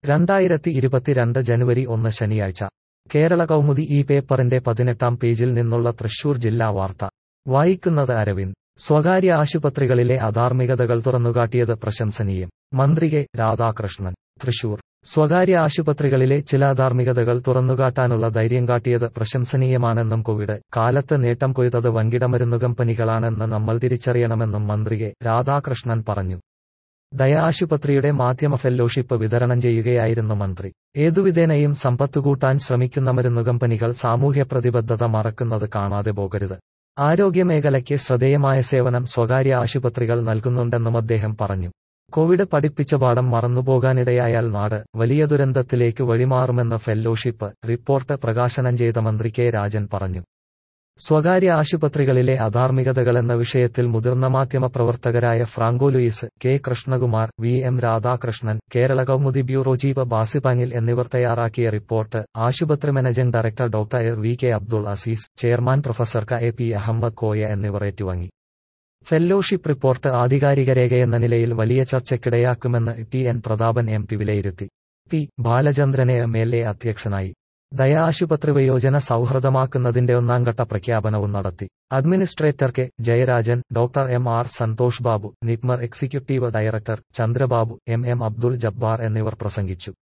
രണ്ടായിരത്തി ഇരുപത്തിരണ്ട് ജനുവരി ഒന്ന് ശനിയാഴ്ച കേരള കൗമുദി ഈ പേപ്പറിന്റെ പതിനെട്ടാം പേജിൽ നിന്നുള്ള തൃശൂർ ജില്ലാ വാർത്ത വായിക്കുന്നത് അരവിന്ദ് സ്വകാര്യ ആശുപത്രികളിലെ അധാർമികതകൾ തുറന്നുകാട്ടിയത് പ്രശംസനീയം മന്ത്രി കെ രാധാകൃഷ്ണൻ തൃശൂർ സ്വകാര്യ ആശുപത്രികളിലെ ചില അധാർമികതകൾ തുറന്നുകാട്ടാനുള്ള ധൈര്യം കാട്ടിയത് പ്രശംസനീയമാണെന്നും കോവിഡ് കാലത്ത് നേട്ടം കൊയ്തത് വൻകിട മരുന്നു കമ്പനികളാണെന്ന് നമ്മൾ തിരിച്ചറിയണമെന്നും മന്ത്രി കെ രാധാകൃഷ്ണൻ പറഞ്ഞു ദയ ആശുപത്രിയുടെ മാധ്യമ ഫെല്ലോഷിപ്പ് വിതരണം ചെയ്യുകയായിരുന്നു മന്ത്രി ഏതുവിധേനയും സമ്പത്ത് കൂട്ടാൻ ശ്രമിക്കുന്ന മരുന്നു കമ്പനികൾ സാമൂഹ്യ പ്രതിബദ്ധത മറക്കുന്നത് കാണാതെ പോകരുത് ആരോഗ്യമേഖലയ്ക്ക് ശ്രദ്ധേയമായ സേവനം സ്വകാര്യ ആശുപത്രികൾ നൽകുന്നുണ്ടെന്നും അദ്ദേഹം പറഞ്ഞു കോവിഡ് പഠിപ്പിച്ച പാഠം മറന്നുപോകാനിടയായാൽ നാട് വലിയ ദുരന്തത്തിലേക്ക് വഴിമാറുമെന്ന് ഫെല്ലോഷിപ്പ് റിപ്പോർട്ട് പ്രകാശനം ചെയ്ത മന്ത്രി കെ രാജൻ പറഞ്ഞു സ്വകാര്യ ആശുപത്രികളിലെ അധാർമികതകളെന്ന വിഷയത്തിൽ മുതിർന്ന മാധ്യമപ്രവർത്തകരായ Franco Louis K Krishnakumar V M Radhakrishnan Kerala Kaumudi bureau chief ബാസിപാങ്ങിൽ എന്നിവർ തയ്യാറാക്കിയ റിപ്പോർട്ട് ആശുപത്രി managing director doctor V K Abdul Azeez chairman professor K A P Ahammed Koya എന്നിവർ ഏറ്റുവാങ്ങി ഫെല്ലോഷിപ്പ് റിപ്പോർട്ട് ആധികാരിക രേഖയെന്ന നിലയിൽ വലിയ ചർച്ചയ്ക്കിടയാക്കുമെന്ന് T N Prathapan M P വിലയിരുത്തി പി ബാലചന്ദ്രനെ എം എൽ എ അധ്യക്ഷനായി ദയ ആശുപത്രി വയോജന സൗഹൃദമാക്കുന്നതിന്റെ ഒന്നാംഘട്ട പ്രഖ്യാപനവും നടത്തി administrator K Jayarajan doctor M R Santhosh Babu NIPMR executive director Chandrababu M M Abdul Jabbar എന്നിവർ പ്രസംഗിച്ചു